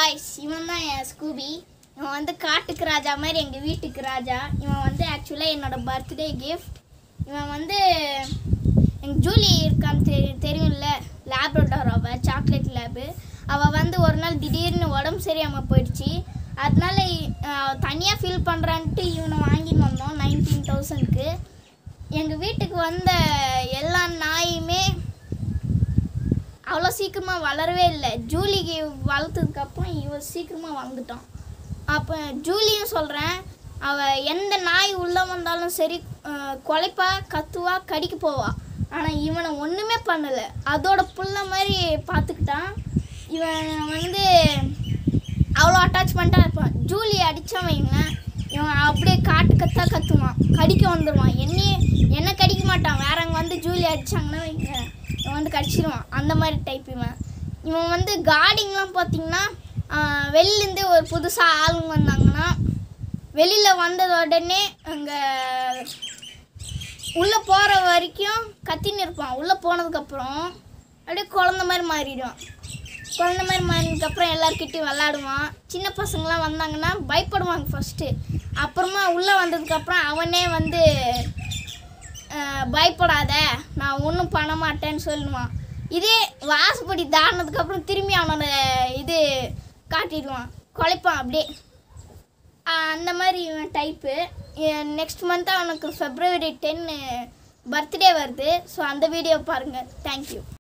guys இவன் தான் என் Scooby இவன் வந்து காட்டுக்கு ராஜா மாதிரி எங்கள் வீட்டுக்கு ராஜா இவன் வந்து ஆக்சுவலாக என்னோட பர்த்டே கிஃப்ட் இவன் வந்து எங்கள் ஜூலி இருக்கான்னு தெரி தெரியும்ல லேப்ரோட்டார் அவள் சாக்லேட் லேபு அவள் வந்து ஒரு நாள் திடீர்னு உடம்பு சரியாமல் போயிடுச்சு அதனால தனியாக ஃபீல் பண்ணுறான்ட்டு இவனை வாங்கின்னு வந்தோம் நைன்டீன் தௌசண்ட்க்கு எங்கள் வீட்டுக்கு வந்த எல்லா நாயுமே அவ்வளோ சீக்கிரமாக வளரவே இல்லை ஜூலிக்கு வளர்த்ததுக்கப்புறம் இவன் சீக்கிரமாக வளர்ந்துட்டான் அப்போ ஜூலியும் சொல்கிறேன் அவள் எந்த நாய் உள்ளே வந்தாலும் சரி அஹ், குலைப்பா கத்துவா கடிக்க போவா ஆனால் இவனை ஒன்றுமே பண்ணலை அதோட புள்ள மாதிரி பார்த்துக்கிட்டான் இவன் வந்து அவ்வளோ அட்டாச்மெண்ட்டாக இருப்பான் ஜூலி அடித்தா வைங்களேன் இவன் அப்படியே காட்டு கத்தா கத்துவான் கடிக்க வந்துடுவான் என்னையே என்ன கடிக்க மாட்டான் வேற அங்கே வந்து ஜூலி அடிச்சாங்கன்னா வைங்க இவன் வந்து கடிச்சிடுவான் அந்த மாதிரி டைப் இவன் இவன் வந்து கார்டிங்லாம் பார்த்தீங்கன்னா வெளிலேருந்து ஒரு புதுசாக ஆளுங்க வந்தாங்கன்னா வெளியில் வந்தது உடனே அங்கே உள்ளே போகிற வரைக்கும் கத்தின்னு இருப்பான் உள்ளே போனதுக்கப்புறம் அப்படியே குழந்த மாதிரி மாறிடுவான் குழந்த மாதிரி மாறினதுக்கப்புறம் எல்லாருக்கிட்டையும் விளாடுவான் சின்ன பசங்களாம் வந்தாங்கன்னா பயப்படுவாங்க ஃபஸ்ட்டு அப்புறமா உள்ளே வந்ததுக்கப்புறம் அவனே வந்து அஹ், பயப்படாத நான் ஒன்றும் பண்ண மாட்டேன்னு சொல்லுவான் இதே வாசப்படி தாண்டினதுக்கப்புறம் திரும்பி அவனோட இது காட்டிடுவான் குலைப்பான் அப்படியே ஆஹ் அந்த மாதிரி இவன் டைப்பு நெக்ஸ்ட் மந்த் அவனுக்கு ஃபெப்ரவரி டென் பர்த்டே வருது ஸோ அந்த வீடியோ பாருங்கள் தேங்க்யூ